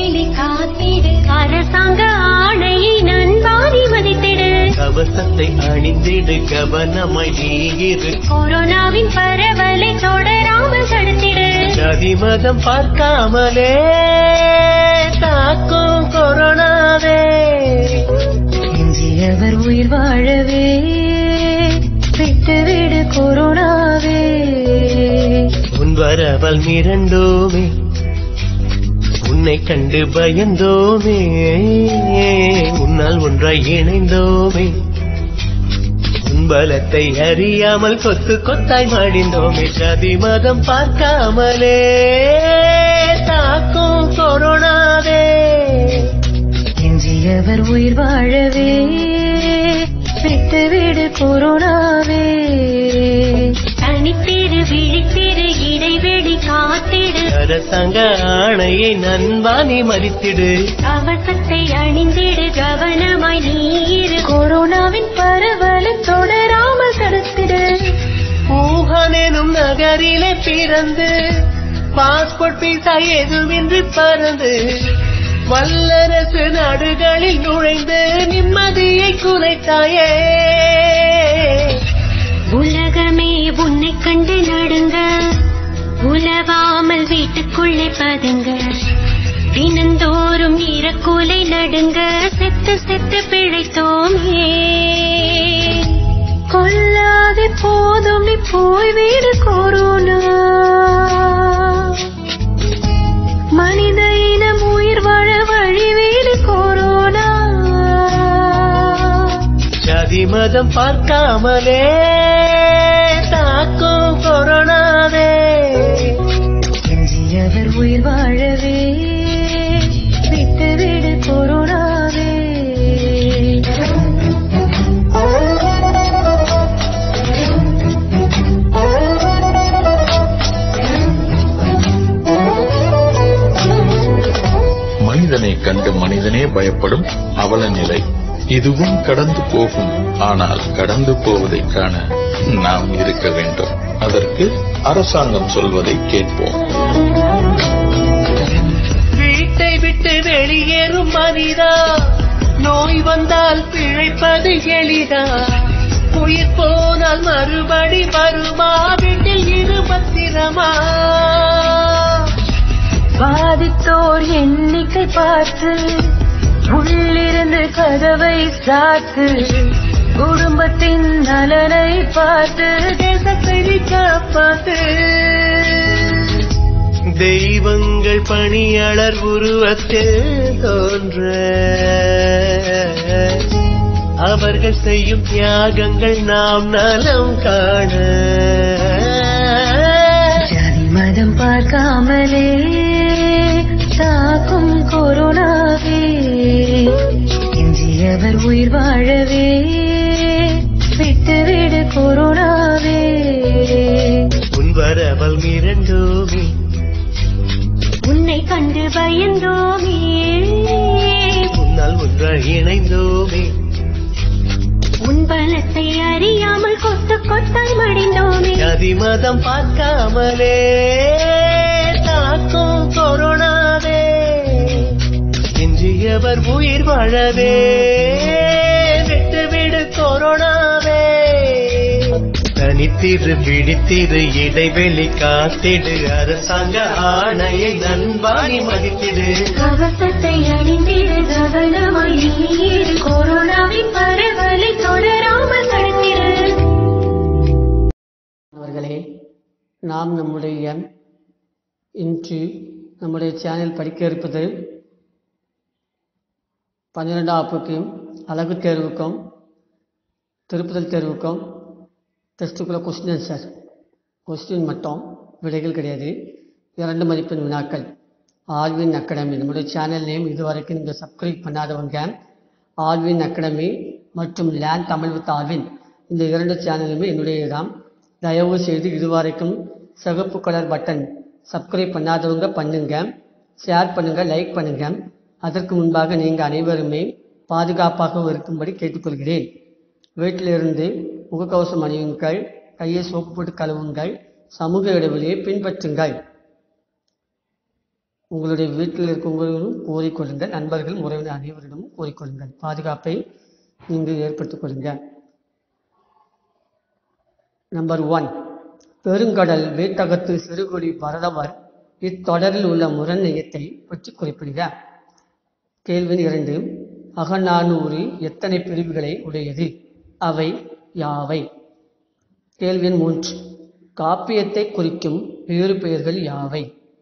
இடைவெளி காத்திடு அரசாங்க ஆணையை நண்பாரி மதித்திடு கவசத்தை அணிந்திடு கவனமாய் நீ இரு கொரோனாவின் பரவலை தொடராமல் தடுத்திடு ஜாதி மதம் பார்க்காமலே தாக்கும் கொரோனாவே எஞ்சியவர் உயிர் வாழவே விட்டுவிடு கொரோனாவே உன் வரவல் மிரண்டோமே உன்னை கண்டு பயந்தோமே உன்னால் ஒன்றாய் இணைந்தோமே உன் பலத்தை அறியாமல் கொத்து கொத்தாய் மாடிந்தோமே ஜாதி மதம் பார்க்காமலே தாக்கும் கொரோனாவே எஞ்சியவர் உயிர் வாழவே விட்டுவிடு கொரோனாவே தனித்திரு விழித்திரு இடைவெளி காத்திடு அரசாங்க ஆணையை நண்பானி மதித்திடு கவசத்தை அணிந்திடு கவனமாய் நீரு கொரோனாவின் பரவலை தொடராமல் தடுத்திடு ஊஹான் எனும் நகரிலே பிறந்து பாஸ்போர்ட் விசா எதுவின்றி பறந்து வல்லரசு நாடுகளில் நுழைந்து நிம்மதியை குலைத்தாயே உலகமே உன்னை கண்டு நடுங்க உலவாமல் வீட்டுக்குள்ளே பதுங்க தினந்தோறும் ஈரக்கூலை நடுங்க செத்து செத்து பிழைத்தோமே கொல்லாதே போதும் நீ போய் வீடு கொரோனா மனித இனம் உயிர் வாழ வழி வீடு கொரோனா ஜாதி மதம் பார்க்காமலே தாக்கும் கொரோனாவே எஞ்சியவர் உயிர் வாழவே விட்டுவிடு கொரோனாவே மனிதனை கண்டு மனிதனே பயப்படும் அவல நிலை இதுவும் கடந்து போகும் ஆனால் கடந்து போவதை காண நாம் இருக்க வேண்டும் அதற்கு அரசாங்கம் சொல்வதை கேட்போம் வீட்டை விட்டு வெளியேறும் மனிதா நோய் வந்தால் பிழைப்பது எளிதா உயிர் போனால் மறுபடி வருமா வீட்டில் இரு பத்திரமா பாதித்தோர் எண்ணிக்கை பார்த்து உள்ளிருந்து கதவை சாத்து குடும்பத்தின் நலனை பார்த்து தேசத்தை நீ காப்பாத்து தெய்வங்கள் பணியாளர் உருவத்தில் தோன்ற அவர்கள் செய்யும் தியாகங்கள் நாம் நலம் காண ஜாதி மதம் பார்க்காமலே தாக்கும் கொரோனாவே எஞ்சியவர் உயிர் வாழவே விட்டுவிடு கொரோனாவே உன் வரவல் மிரண்டோமே உன்னை கண்டு பயந்தோமே உன்னால் ஒன்றாய் இணைந்தோமே உன் பலத்தை அறியாமல் கொத்து கொத்தாய் மடிந்தோமே ஜாதி மதம் பார்க்காமலே தாக்கும் கொரோனாவே எஞ்சியவர் உயிர் வாழவே விட்டுவிடு கொரோனாவே தனித்திரு விழித்திரு இடைவெளி காத்திடு அரசாங்க ஆணையை நண்பாணி மதித்திடு கவசத்தை அணிந்திடு கவனமாய் நீரு கொரோனாவின் பரவலை தொடராமல் தடுத்திடு அவர்களே நாம் நம்முடைய இன்று நம்முடைய சேனல் படிக்க இருப்பது பன்னிரெண்டாம் வகுப்புக்கும் அழகு தேர்வுக்கும் திருப்புதல் தேர்வுக்கும் டெஸ்ட்டுக்குள்ள கொஸ்டின் ஆன்சர் கொஸ்டின் மட்டும் விடைகள் கிடையாது இரண்டு மதிப்பெண் வினாக்கள் ஆல்வின் அகாடமி நம்முடைய சேனல் நேம் இதுவரைக்கும் நீங்கள் சப்ஸ்கிரைப் பண்ணாதவங்க ஆல்வின் அகாடமி மற்றும் லேண்ட் தமிழ் வித் ஆல்வின் இந்த இரண்டு சேனலுமே என்னுடைய தான் தயவு செய்து இதுவரைக்கும் சிகப்பு கலர் பட்டன் சப்ஸ்கிரைப் பண்ணாதவங்க பண்ணுங்க ஷேர் பண்ணுங்க லைக் பண்ணுங்க அதற்கு முன்பாக நீங்கள் அனைவருமே பாதுகாப்பாக இருக்கும்படி கேட்டுக்கொள்கிறேன் வீட்டிலிருந்து முகக்கவசம் அணியுங்கள் கையை சோப்பு போட்டு கழுவுங்கள் சமூக இடைவெளியை பின்பற்றுங்கள் உங்களுடைய வீட்டில் இருக்கவங்களும் கூறிக்கொள்ளுங்கள் நண்பர்கள் உறவினர் அனைவரிடமும் கூறிக்கொள்ளுங்கள் பாதுகாப்பை நீங்கள் ஏற்படுத்திக் கொள்ளுங்கள் நம்பர் ஒன் பெருங்கடல் வேட்டகத்து சிறுகுடி பரதவர் இத்தொடரில் உள்ள முரண்யத்தை பற்றி குறிப்பிடுக கேள்வி இரண்டு அகநானூறு எத்தனை பிரிவுகளை உடையது அவை யாவை கேள்வி எண் மூன்று காப்பியத்தை குறிக்கும் வேறு பெயர்கள் யாவை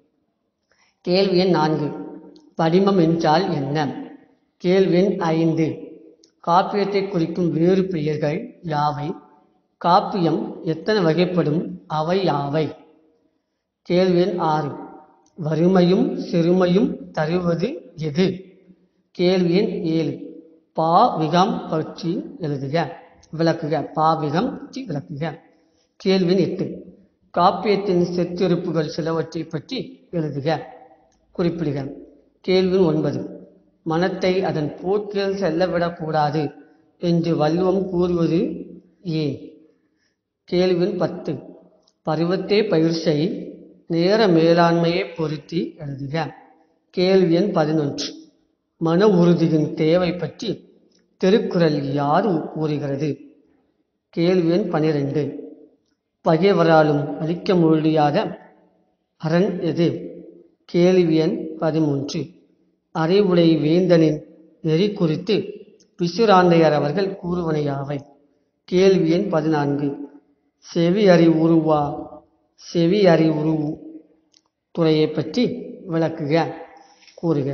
கேள்வி எண் நான்கு படிமம் என்றால் என்ன கேள்வி எண் ஐந்து காப்பியத்தை குறிக்கும் வேறு பெயர்கள் யாவை காப்பியம் எத்தனை வகைப்படும் அவை யாவை கேள்வி எண் ஆறு வறுமையும் சிறுமையும் தருவது எது கேள்வி எண் ஏழு பாவிகம் பற்றி எழுதுக விளக்குக பாவிகம் பற்றி விளக்குக கேள்வி எண் எட்டு காப்பியத்தின் சிற்றிருப்புகள் சிலவற்றை பற்றி எழுதுக குறிப்பிடுக கேள்வி எண் ஒன்பது மனத்தை அதன் போக்கில் செல்லவிடக்கூடாது என்று வள்ளுவம் கூறுவது ஏன் கேள்வி எண் பத்து பருவத்தே பயிர் செய் நேர மேலாண்மையை பொருத்தி எழுதுக கேள்வி எண் பதினொன்று மன உறுதியின் தேவை பற்றி திருக்குறள் யாது கூறுகிறது கேள்வி எண் பனிரெண்டு பகைவராலும் அழிக்க முடியாத அரண் எது கேள்வி எண் பதிமூன்று அறிவுடை வேந்தனின் நெறி குறித்து பிசுராந்தையர் அவர்கள் கூறுவனையாவை கேள்வி எண் பதினான்கு செவி அறிவுருவா செவி அறிவுரு துறையை பற்றி விளக்குக கூறுக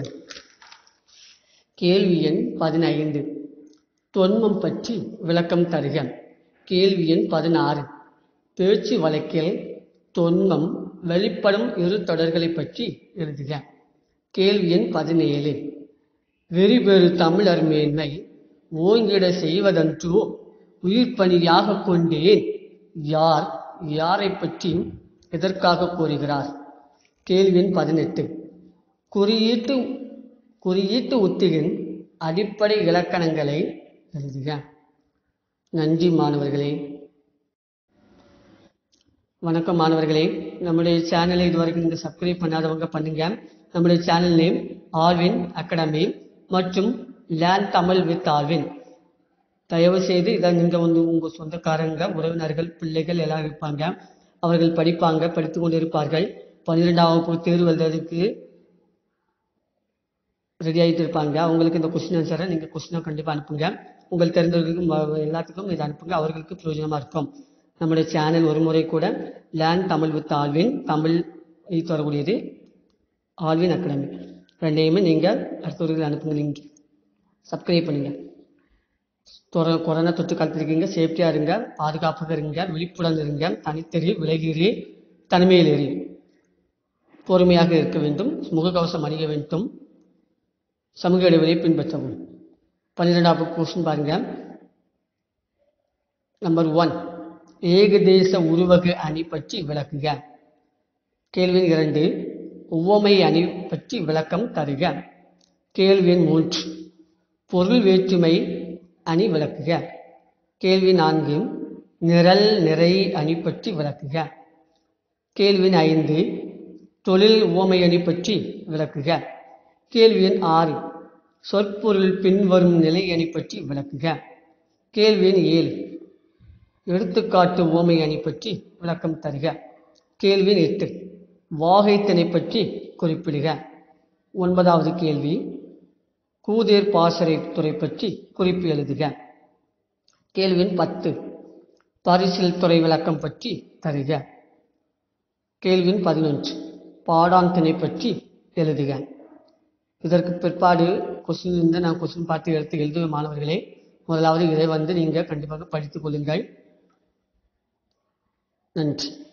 கேள்வி எண் பதினைந்து தொன்மம் பற்றி விளக்கம் தருக கேள்வி எண் பதினாறு பேச்சு வழக்கில் தொன்மம் வெளிப்படும் இரு தொடர்களை பற்றி எழுதுக கேள்வி எண் பதினேழு வெறிபெறு தமிழர் மேன்மை ஓங்கிட செய்வதன்றோ உயிர்ப்பணியாக கொண்டேன் யார் யாரை பற்றி எதற்காக கூறுகிறார் கேள்வி எண் பதினெட்டு குறியீட்டு குறியீட்டு உத்தியின் அடிப்படை இலக்கணங்களை எழுதுக நன்றி மாணவர்களே வணக்கம் மாணவர்களே நம்முடைய சேனலை இதுவரைக்கும் நீங்கள் சப்ஸ்கிரைப் பண்ணாதவங்க பண்ணுங்க நம்முடைய சேனல் நேம் ஆல்வின் அகாடமி மற்றும் லேர்ன் தமிழ் வித் ஆல்வின் தயவு செய்து இதை நீங்கள் வந்து உங்கள் சொந்தக்காரங்க உறவினர்கள் பிள்ளைகள் எல்லாம் இருப்பாங்க அவர்கள் படிப்பாங்க படித்து கொண்டு இருப்பார்கள் பன்னிரெண்டாம் வகுப்பு தேர்வு எழுதுறதுக்கு ரெடி ஆகிட்டு இருப்பாங்க அவங்களுக்கு இந்த கொஸ்டின் ஆன்சரை நீங்கள் கொஸ்டினை கண்டிப்பாக அனுப்புங்க உங்களுக்கு தெரிந்தவர்களுக்கு ம- எல்லாத்துக்கும் இதை அனுப்புங்க அவர்களுக்கு பிரயோஜனமாக இருக்கும் நம்முடைய சேனல் ஒரு முறை கூட learn Tamil with Alvin Tamil இது வரக்கூடியது ஆல்வின் அகாடமி ரெண்டையுமே நீங்கள் அடுத்தவர்கள் அனுப்புங்க லிங்க் சப்ஸ்கிரைப் பண்ணுங்கள் தொர கொரோனா தொற்று காலத்தில் இருக்கீங்க சேஃப்டியாக இருங்க பாதுகாப்பாக இருங்க விழிப்புடன் இருங்க தனித்தெறி விலகிரி தனிமையில் எறி பொறுமையாக இருக்க வேண்டும் முகக்கவசம் அணிய வேண்டும் சமூக இடைவெளியை பின்பற்றவும் பன்னிரெண்டாவது கொஸ்டின் பாருங்க நம்பர் ஒன் ஏகதேச உருவக அணி பற்றி விளக்குக கேள்வி எண் இரண்டு உவமை அணி பற்றி விளக்கம் தருக கேள்வி எண் மூன்று பொருள் வேற்றுமை அணி விளக்குக கேள்வி நான்கு நிரல் நிறை அணி பற்றி விளக்குக கேள்வி எண் ஐந்து தொழில் உவமை அணி பற்றி விளக்குக கேள்வி எண் ஆறு சொற்பொருள் பின்வரும் நிலை அணி பற்றி விளக்குக கேள்வி எண் ஏழு எடுத்துக்காட்டு உவமை அணி பற்றி விளக்கம் தருக கேள்வி எண் எட்டு வாகைத்திணை பற்றி குறிப்பிடுக ஒன்பதாவது கேள்வி கூதேர் பாசறை துறை பற்றி குறிப்பு எழுதுக கேள்வி எண் பத்து பரிசில் துறை விளக்கம் பற்றி தருக கேள்வி எண் பதினொன்று பாடான் திணை பற்றி எழுதுக இதற்கு பிற்பாடு கொஸ்டின் இருந்து நான் கொஸ்டின் பார்த்து எடுத்து எழுதுவேன் மாணவர்களே முதலாவது இதை வந்து நீங்கள் கண்டிப்பாக படித்துக் கொள்ளுங்கள் நன்றி